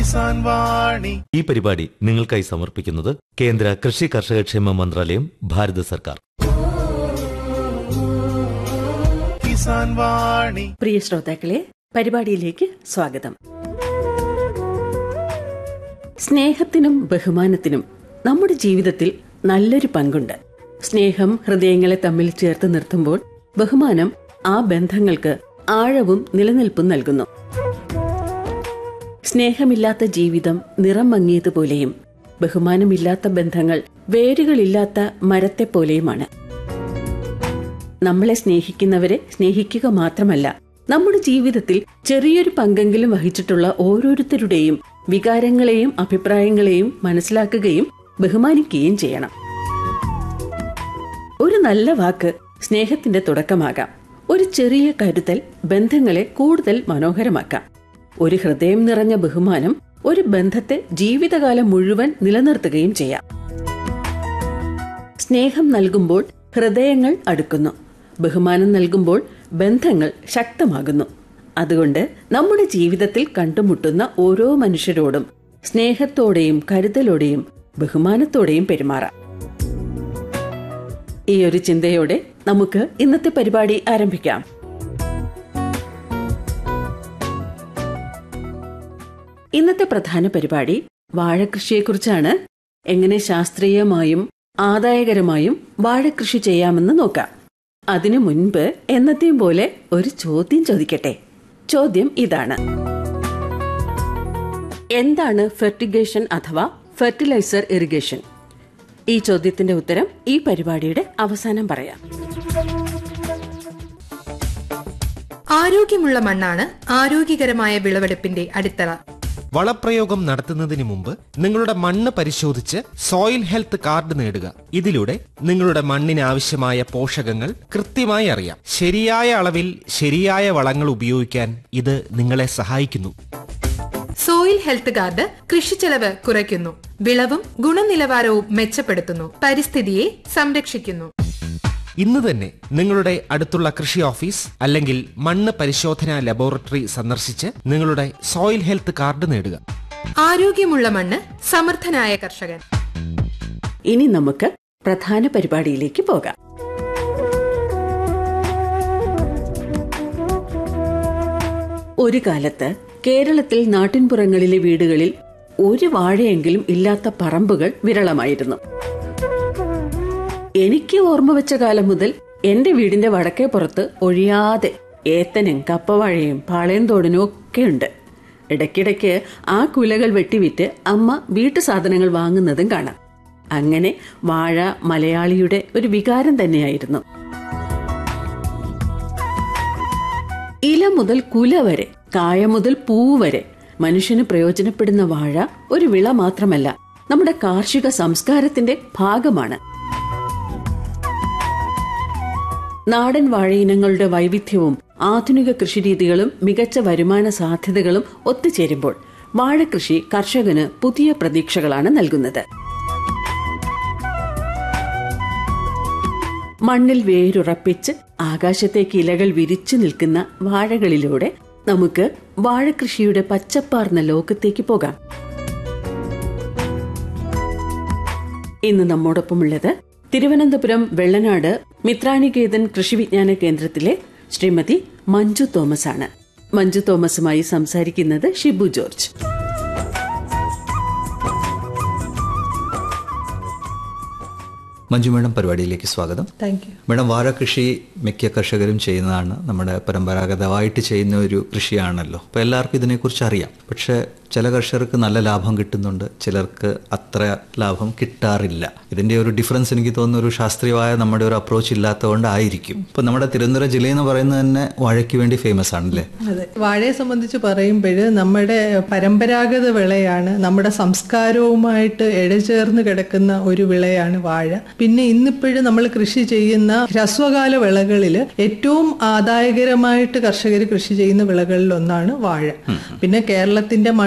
കിസാൻ വാണി ഈ പരിപാടി നിങ്ങൾക്കായി സമർപ്പിക്കുന്നത് കേന്ദ്ര കൃഷി കർഷകക്ഷേമ മന്ത്രാലയം ഭാരത സർക്കാർ കിസാൻ വാണി പ്രിയ ശ്രോതാക്കളെ പരിപാടിയിലേക്ക് സ്വാഗതം സ്നേഹത്തിനും ബഹുമാനത്തിനും നമ്മുടെ ജീവിതത്തിൽ നല്ലൊരു പങ്കുണ്ട് സ്നേഹം ഹൃദയങ്ങളെ തമ്മിൽ ചേർത്ത് നിർത്തുമ്പോൾ ബഹുമാനം ആ ബന്ധങ്ങൾക്ക് ആഴവും നിലനിൽപ്പും നൽകുന്നു സ്നേഹമില്ലാത്ത ജീവിതം നിറം മങ്ങിയതുപോലെയും ബഹുമാനമില്ലാത്ത ബന്ധങ്ങൾ വേരുകളില്ലാത്ത മരത്തെപ്പോലെയുമാണ് നമ്മളെ സ്നേഹിക്കുന്നവരെ സ്നേഹിക്കുക മാത്രമല്ല നമ്മുടെ ജീവിതത്തിൽ ചെറിയൊരു പങ്കെങ്കിലും വഹിച്ചിട്ടുള്ള ഓരോരുത്തരുടെയും വികാരങ്ങളെയും അഭിപ്രായങ്ങളെയും മനസ്സിലാക്കുകയും ബഹുമാനിക്കുകയും ചെയ്യണം ഒരു നല്ല വാക്ക് സ്നേഹത്തിന്റെ തുടക്കമാകാം ഒരു ചെറിയ കരുതൽ ബന്ധങ്ങളെ കൂടുതൽ മനോഹരമാക്കാം ഒരു ഹൃദയം നിറഞ്ഞ ബഹുമാനം ഒരു ബന്ധത്തെ ജീവിതകാലം മുഴുവൻ നിലനിർത്തുകയും ചെയ്യാം സ്നേഹം നൽകുമ്പോൾ ഹൃദയങ്ങൾ അടുക്കുന്നു ബഹുമാനം നൽകുമ്പോൾ ബന്ധങ്ങൾ ശക്തമാകുന്നു അതുകൊണ്ട് നമ്മുടെ ജീവിതത്തിൽ കണ്ടുമുട്ടുന്ന ഓരോ മനുഷ്യരോടും സ്നേഹത്തോടെയും കരുതലോടെയും ബഹുമാനത്തോടെയും പെരുമാറാം ഈ ഒരു ചിന്തയോടെ നമുക്ക് ഇന്നത്തെ പരിപാടി ആരംഭിക്കാം ഇന്നത്തെ പ്രധാന പരിപാടി വാഴകൃഷിയെക്കുറിച്ചാണ് എങ്ങനെ ശാസ്ത്രീയമായും ആദായകരമായും വാഴകൃഷി ചെയ്യാമെന്ന് നോക്കാം അതിനു മുൻപ് എന്നത്തെയും പോലെ ഒരു ചോദ്യം ചോദിക്കട്ടെ ചോദ്യം ഇതാണ് എന്താണ് ഫെർട്ടിഗേഷൻ അഥവാ ഫെർട്ടിലൈസർ ഇറിഗേഷൻ ഈ ചോദ്യത്തിന്റെ ഉത്തരം ഈ പരിപാടിയുടെ അവസാനം പറയാം ആരോഗ്യമുള്ള മണ്ണാണ് ആരോഗ്യകരമായ വിളവെടുപ്പിന്റെ അടിത്തറ വളപ്രയോഗം നടത്തുന്നതിന് മുമ്പ് നിങ്ങളുടെ മണ്ണ് പരിശോധിച്ച് സോയിൽ ഹെൽത്ത് കാർഡ് നേടുക ഇതിലൂടെ നിങ്ങളുടെ മണ്ണിന് ആവശ്യമായ പോഷകങ്ങൾ കൃത്യമായി അറിയാം ശരിയായ അളവിൽ ശരിയായ വളങ്ങൾ ഉപയോഗിക്കാൻ ഇത് നിങ്ങളെ സഹായിക്കുന്നു സോയിൽ ഹെൽത്ത് കാർഡ് കൃഷിച്ചെലവ് കുറയ്ക്കുന്നു വിളവും ഗുണനിലവാരവും മെച്ചപ്പെടുത്തുന്നു പരിസ്ഥിതിയെ സംരക്ഷിക്കുന്നു ഇന്ന് തന്നെ നിങ്ങളുടെ അടുത്തുള്ള കൃഷി ഓഫീസ് അല്ലെങ്കിൽ മണ്ണ് പരിശോധനാ ലബോറട്ടറി സന്ദർശിച്ച് നിങ്ങളുടെ സോയിൽ ഹെൽത്ത് കാർഡ് നേടുക ആരോഗ്യമുള്ള മണ്ണ് സമർത്ഥനായ കർഷകൻ ഇനി നമുക്ക് പ്രധാന പരിപാടിയിലേക്ക് പോകാം ഒരു കാലത്ത് കേരളത്തിൽ നാട്ടിൻപുറങ്ങളിലെ വീടുകളിൽ ഒരു വാഴയെങ്കിലും ഇല്ലാത്ത പറമ്പുകൾ വിരളമായിരുന്നു എനിക്ക് ഓർമ്മ വെച്ച കാലം മുതൽ എന്റെ വീടിന്റെ വടക്കേ പുറത്ത് ഒഴിയാതെ ഏത്തനും കപ്പവാഴയും പാളയംതോടനും ഒക്കെയുണ്ട് ഇടയ്ക്കിടയ്ക്ക് ആ കുലകൾ വെട്ടിവിറ്റ് അമ്മ വീട്ടു സാധനങ്ങൾ വാങ്ങുന്നതും കാണാം അങ്ങനെ വാഴ മലയാളിയുടെ ഒരു വികാരം തന്നെയായിരുന്നു ഇല മുതൽ കുല വരെ കായ മുതൽ പൂവ് വരെ മനുഷ്യന് പ്രയോജനപ്പെടുന്ന വാഴ ഒരു വിള മാത്രമല്ല നമ്മുടെ കാർഷിക സംസ്കാരത്തിന്റെ ഭാഗമാണ് നാടൻ വാഴയിനങ്ങളുടെ വൈവിധ്യവും ആധുനിക കൃഷിരീതികളും മികച്ച വരുമാന സാധ്യതകളും ഒത്തുചേരുമ്പോൾ വാഴകൃഷി കർഷകന് പുതിയ പ്രതീക്ഷകളാണ് നൽകുന്നത് മണ്ണിൽ വേരുറപ്പിച്ച് ആകാശത്തേക്ക് ഇലകൾ വിരിച്ചു നിൽക്കുന്ന വാഴകളിലൂടെ നമുക്ക് വാഴകൃഷിയുടെ പച്ചപ്പാർന്ന ലോകത്തേക്ക് പോകാം ഇന്ന് നമ്മോടൊപ്പമുള്ളത് തിരുവനന്തപുരം വെള്ളനാട് മിത്രാനികേതൻ കൃഷിവിജ്ഞാന കേന്ദ്രത്തിലെ ശ്രീമതി മഞ്ജു തോമസ് ആണ് മഞ്ജു തോമസുമായി സംസാരിക്കുന്നത് ഷിബു ജോർജ് മഞ്ജു മേഡം പരിപാടിയിലേക്ക് സ്വാഗതം താങ്ക് യു മേഡം വാഴ കൃഷി മിക്ക കർഷകരും ചെയ്യുന്നതാണ് നമ്മുടെ പരമ്പരാഗതമായിട്ട് ചെയ്യുന്ന ഒരു കൃഷിയാണല്ലോ അപ്പോൾ എല്ലാവർക്കും ഇതിനെക്കുറിച്ച് അറിയാം പക്ഷേ ചില കർഷകർക്ക് നല്ല ലാഭം കിട്ടുന്നുണ്ട് ചിലർക്ക് അത്ര ലാഭം കിട്ടാറില്ല ഇതിൻ്റെ ഒരു ഡിഫറൻസ് എനിക്ക് തോന്നുന്ന ഒരു ശാസ്ത്രീയമായ നമ്മുടെ ഒരു അപ്രോച്ച് ഇല്ലാത്തതുകൊണ്ടായിരിക്കും ഇപ്പോൾ നമ്മുടെ തിരുവനന്തപുരം ജില്ല എന്ന് പറയുന്നത് തന്നെ വാഴയ്ക്ക് വേണ്ടി ഫേമസ് ആണല്ലേ അതെ വാഴയെ സംബന്ധിച്ച് പറയുമ്പോൾ നമ്മുടെ പരമ്പരാഗത വിളയാണ് നമ്മുടെ സംസ്കാരവുമായിട്ട് ഇഴചേർന്ന് കിടക്കുന്ന ഒരു വിളയാണ് വാഴ പിന്നെ ഇന്നിപ്പോഴും നമ്മൾ കൃഷി ചെയ്യുന്ന ഹ്രസ്വകാല വിളകളിൽ ഏറ്റവും ആദായകരമായിട്ട് കർഷകർ കൃഷി ചെയ്യുന്ന വിളകളിൽ ഒന്നാണ് വാഴ പിന്നെ കേരളത്തിന്റെ മണ്ണ്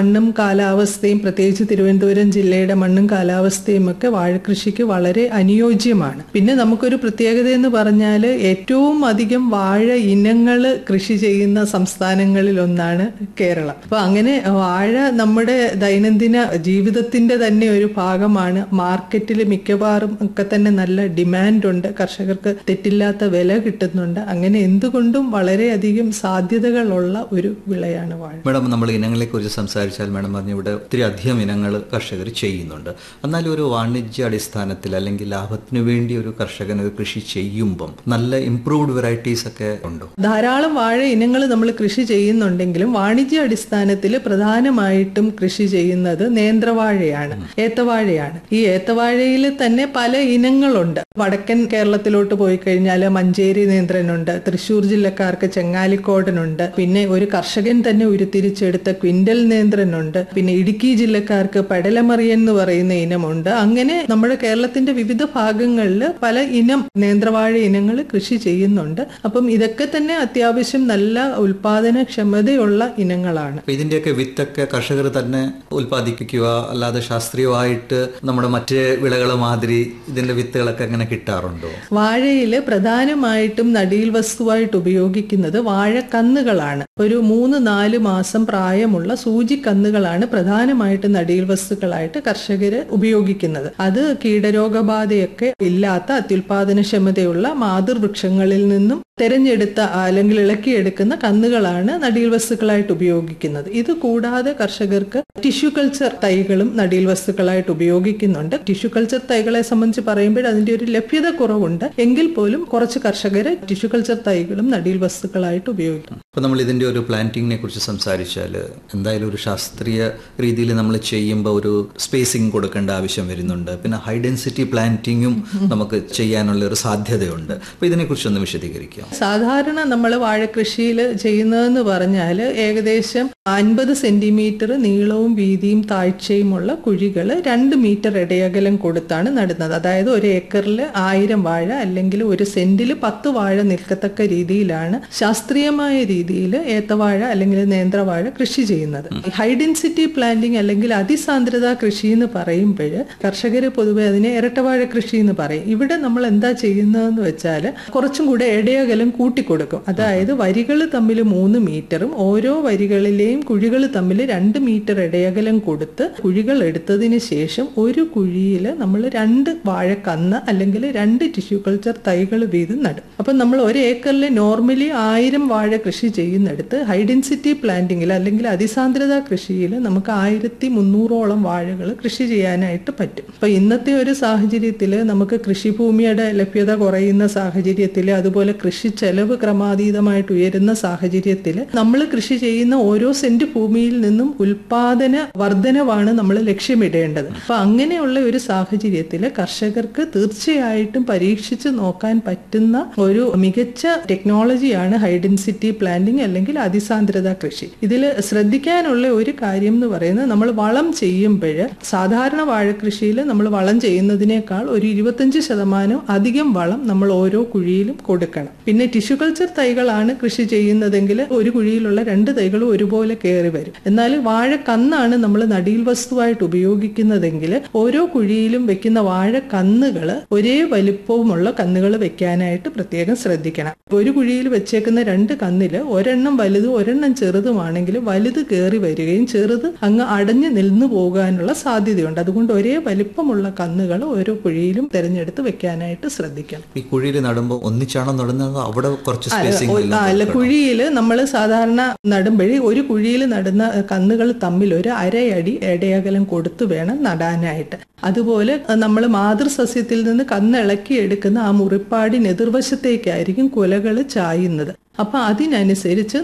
മണ്ണും കാലാവസ്ഥയും പ്രത്യേകിച്ച് തിരുവനന്തപുരം ജില്ലയുടെ മണ്ണും കാലാവസ്ഥയും ഒക്കെ വാഴകൃഷിക്ക് വളരെ അനുയോജ്യമാണ് പിന്നെ നമുക്കൊരു പ്രത്യേകത എന്ന് പറഞ്ഞാൽ ഏറ്റവും അധികം വാഴ ഇനങ്ങൾ കൃഷി ചെയ്യുന്ന സംസ്ഥാനങ്ങളിൽ ഒന്നാണ് കേരളം അപ്പൊ അങ്ങനെ വാഴ നമ്മുടെ ദൈനംദിന ജീവിതത്തിന്റെ തന്നെ ഒരു ഭാഗമാണ് മാർക്കറ്റിൽ മിക്കവാറും ഒക്കെ തന്നെ നല്ല ഡിമാൻഡ് ഉണ്ട് കർഷകർക്ക് തെറ്റില്ലാത്ത വില കിട്ടുന്നുണ്ട് അങ്ങനെ എന്തുകൊണ്ടും വളരെയധികം സാധ്യതകളുള്ള ഒരു വിളയാണ് വാഴ മാഡം നമ്മൾ ഇനങ്ങളെ കുറിച്ച് സംസാരിച്ചാൽ മാഡം പറഞ്ഞു ഇവിടെ ഒത്തിരി അധികം ഇനങ്ങൾ കർഷകർ ചെയ്യുന്നുണ്ട് എന്നാലും ഒരു വാണിജ്യ അടിസ്ഥാനത്തിൽ അല്ലെങ്കിൽ ലാഭത്തിന് വേണ്ടി ഒരു കർഷകൻ ഒരു കൃഷി ചെയ്യുമ്പം നല്ല ഇംപ്രൂവ്ഡ് വെറൈറ്റീസ് ഒക്കെ ഉണ്ടോ ധാരാളം വാഴ ഇനങ്ങൾ നമ്മൾ കൃഷി ചെയ്യുന്നുണ്ടെങ്കിലും വാണിജ്യ അടിസ്ഥാനത്തിൽ പ്രധാനമായിട്ടും കൃഷി ചെയ്യുന്നത് നേന്ത്രവാഴയാണ് ഏത്തവാഴയാണ് ഈ ഏത്തവാഴയിൽ തന്നെ പല ഇനങ്ങളുണ്ട് വടക്കൻ കേരളത്തിലോട്ട് പോയി കഴിഞ്ഞാൽ മഞ്ചേരി നേന്ത്രനുണ്ട് തൃശ്ശൂർ ജില്ലക്കാർക്ക് ചെങ്ങാലിക്കോടനുണ്ട് പിന്നെ ഒരു കർഷകൻ തന്നെ ഉരുത്തിരിച്ചെടുത്ത ക്വിന്റൽ നേന്ത്രനുണ്ട് പിന്നെ ഇടുക്കി ജില്ലക്കാർക്ക് പടലമറിയൻ എന്ന് പറയുന്ന ഇനമുണ്ട് അങ്ങനെ നമ്മുടെ കേരളത്തിന്റെ വിവിധ ഭാഗങ്ങളിൽ പല ഇനം നേന്ത്രവാഴ ഇനങ്ങൾ കൃഷി ചെയ്യുന്നുണ്ട് അപ്പം ഇതൊക്കെ തന്നെ അത്യാവശ്യം നല്ല ഉൽപാദനക്ഷമതയുള്ള ഇനങ്ങളാണ് അപ്പൊ ഇതിന്റെയൊക്കെ വിത്തൊക്കെ കർഷകർ തന്നെ ഉൽപ്പാദിപ്പിക്കുക അല്ലാതെ ശാസ്ത്രീയമായിട്ട് നമ്മുടെ മറ്റ് വിളകൾ മാതിരി ഇതിന്റെ വിത്തുകളൊക്കെ അങ്ങനെ കിട്ടാറുണ്ടോ വാഴയിൽ പ്രധാനമായിട്ടും നടീൽ വസ്തുവായിട്ട് ഉപയോഗിക്കുന്നത് വാഴക്കന്നുകളാണ് ഒരു മൂന്ന് നാല് മാസം പ്രായമുള്ള സൂചിക്കന്നുകളാണ് പ്രധാനമായിട്ടും നടീൽ വസ്തുക്കളായിട്ട് കർഷകർ ഉപയോഗിക്കുന്നത് അത് കീടരോഗബാധയൊക്കെ ഇല്ലാത്ത അത്യുൽപാദനക്ഷമതയുള്ള മാതൃവൃക്ഷങ്ങളിൽ നിന്നും തെരഞ്ഞെടുത്ത അല്ലെങ്കിൽ ഇളക്കിയെടുക്കുന്ന കന്നുകളാണ് നടീൽ വസ്തുക്കളായിട്ട് ഉപയോഗിക്കുന്നത് ഇത് കൂടാതെ കർഷകർക്ക് ടിഷ്യൂ കൾച്ചർ തൈകളും നടീൽ വസ്തുക്കളായിട്ട് ഉപയോഗിക്കുന്നുണ്ട് ടിഷ്യൂ കൾച്ചർ തൈകളെ സംബന്ധിച്ച് പറയുമ്പോൾ അതിന്റെ ഒരു ലഭ്യത കുറവുണ്ട് എങ്കിൽ പോലും കുറച്ച് കർഷകർ ടിഷ്യൂ കൾച്ചർ തൈകളും നടീൽ വസ്തുക്കളായിട്ട് ഉപയോഗിക്കും അപ്പൊ നമ്മൾ ഇതിന്റെ ഒരു പ്ലാന്റിങ്ങിനെ കുറിച്ച് സംസാരിച്ചാൽ എന്തായാലും ഒരു ശാസ്ത്രീയ രീതിയിൽ നമ്മൾ ചെയ്യുമ്പോൾ ഒരു സ്പേസിംഗ് കൊടുക്കേണ്ട ആവശ്യം വരുന്നുണ്ട് പിന്നെ ഹൈ ഡെൻസിറ്റി പ്ലാന്റിങ്ങും നമുക്ക് ചെയ്യാനുള്ള ഒരു സാധ്യതയുണ്ട് അപ്പൊ ഇതിനെക്കുറിച്ച് ഒന്ന് വിശദീകരിക്കാം സാധാരണ നമ്മൾ വാഴകൃഷിയിൽ ചെയ്യുന്നതെന്ന് പറഞ്ഞാൽ ഏകദേശം അൻപത് സെന്റിമീറ്റർ നീളവും വീതിയും താഴ്ചയുമുള്ള കുഴികൾ രണ്ട് മീറ്റർ ഇടയകലം കൊടുത്താണ് നടുന്നത് അതായത് ഒരു ഏക്കറിൽ ആയിരം വാഴ അല്ലെങ്കിൽ ഒരു സെന്റിൽ പത്ത് വാഴ നിൽക്കത്തക്ക രീതിയിലാണ് ശാസ്ത്രീയമായ രീതിയിൽ ഏത്തവാഴ അല്ലെങ്കിൽ നേന്ത്രവാഴ കൃഷി ചെയ്യുന്നത് ഹൈ ഡെൻസിറ്റി പ്ലാന്റിംഗ് അല്ലെങ്കിൽ അതിസാന്ദ്രത കൃഷി എന്ന് പറയുമ്പോൾ കർഷകർ പൊതുവെ അതിനെ ഇരട്ടവാഴ കൃഷി എന്ന് പറയും ഇവിടെ നമ്മൾ എന്താ ചെയ്യുന്നതെന്ന് വെച്ചാൽ കുറച്ചും കൂടെ ഇടയകലം കൂട്ടിക്കൊടുക്കും അതായത് വരികൾ തമ്മിൽ മൂന്ന് മീറ്ററും ഓരോ വരികളിലെയും കുഴികൾ തമ്മിൽ രണ്ട് മീറ്റർ ഇടയകലം കൊടുത്ത് കുഴികൾ എടുത്തതിന് ശേഷം ഒരു കുഴിയിൽ നമ്മൾ രണ്ട് വാഴക്കന്ന് അല്ലെങ്കിൽ രണ്ട് ടിഷ്യൂ കൾച്ചർ തൈകൾ വീതം നടും അപ്പം നമ്മൾ ഒരു ഏക്കറിൽ നോർമലി ആയിരം വാഴ കൃഷി ചെയ്യുന്നിടത്ത് ഹൈ ഡെൻസിറ്റി പ്ലാന്റിങ്ങിൽ അല്ലെങ്കിൽ അതിസാന്ദ്രത കൃഷിയിൽ നമുക്ക് ആയിരത്തി മുന്നൂറോളം വാഴകൾ കൃഷി ചെയ്യാനായിട്ട് പറ്റും അപ്പൊ ഇന്നത്തെ ഒരു സാഹചര്യത്തിൽ നമുക്ക് കൃഷിഭൂമിയുടെ ലഭ്യത കുറയുന്ന സാഹചര്യത്തിൽ അതുപോലെ കൃഷി ചെലവ് ക്രമാതീതമായിട്ട് ഉയരുന്ന സാഹചര്യത്തിൽ നമ്മൾ കൃഷി ചെയ്യുന്ന ഓരോ സെന്റ് ഭൂമിയിൽ നിന്നും ഉൽപാദന വർധനവാണ് നമ്മൾ ലക്ഷ്യമിടേണ്ടത് അപ്പൊ അങ്ങനെയുള്ള ഒരു സാഹചര്യത്തിൽ കർഷകർക്ക് തീർച്ചയായിട്ടും പരീക്ഷിച്ച് നോക്കാൻ പറ്റുന്ന ഒരു മികച്ച ടെക്നോളജിയാണ് ഹൈ ഡെൻസിറ്റി പ്ലാന്റിംഗ് അല്ലെങ്കിൽ അതിസാന്ദ്രത കൃഷി ഇതിൽ ശ്രദ്ധിക്കാനുള്ള ഒരു കാര്യം എന്ന് പറയുന്നത് നമ്മൾ വളം ചെയ്യുമ്പോൾ സാധാരണ വാഴകൃഷിയിൽ നമ്മൾ വളം ചെയ്യുന്നതിനേക്കാൾ ഒരു ഇരുപത്തഞ്ച് ശതമാനം അധികം വളം നമ്മൾ ഓരോ കുഴിയിലും കൊടുക്കണം പിന്നെ ടിഷ്യൂ കൾച്ചർ തൈകളാണ് കൃഷി ചെയ്യുന്നതെങ്കിൽ ഒരു കുഴിയിലുള്ള രണ്ട് തൈകളും ഒരുപോലെ കയറി വരും എന്നാൽ വാഴ കന്നാണ് നമ്മൾ നടീൽ വസ്തുവായിട്ട് ഉപയോഗിക്കുന്നതെങ്കിൽ ഓരോ കുഴിയിലും വെക്കുന്ന വാഴ കന്നുകൾ ഒരേ വലിപ്പവുമുള്ള കന്നുകൾ വെക്കാനായിട്ട് പ്രത്യേകം ശ്രദ്ധിക്കണം ഒരു കുഴിയിൽ വെച്ചേക്കുന്ന രണ്ട് കന്നിൽ ഒരെണ്ണം വലുതും ഒരെണ്ണം ചെറുതുമാണെങ്കിൽ വലുത് കയറി വരികയും ചെറുത് അങ്ങ് അടഞ്ഞു നിന്നു പോകാനുള്ള സാധ്യതയുണ്ട് അതുകൊണ്ട് ഒരേ വലിപ്പമുള്ള കന്നുകൾ ഓരോ കുഴിയിലും തിരഞ്ഞെടുത്ത് വെക്കാനായിട്ട് ശ്രദ്ധിക്കണം ഈ കുഴിയിൽ നടുമ്പോൾ ഒന്നിച്ചാണോ നടുന്നത് അവിടെ കുറച്ച് അല്ല, സ്പേസിംഗ് ഒ- ആ, അല്ല കുഴിയിൽ നമ്മൾ സാധാരണ നടുമ്പഴി ഒരു കുഴിയിൽ നടുന്ന കന്നുകൾ തമ്മിൽ ഒരു അരയടി ഇടയകലം കൊടുത്തു വേണം നടാനായിട്ട് അതുപോലെ നമ്മൾ മാതൃസസ്യത്തിൽ നിന്ന് കന്നിളക്കി എടുക്കുന്ന ആ മുറിപ്പാടിന് എതിർവശത്തേക്കായിരിക്കും കുലകൾ ചായുന്നത് അപ്പൊ അതിനനുസരിച്ച്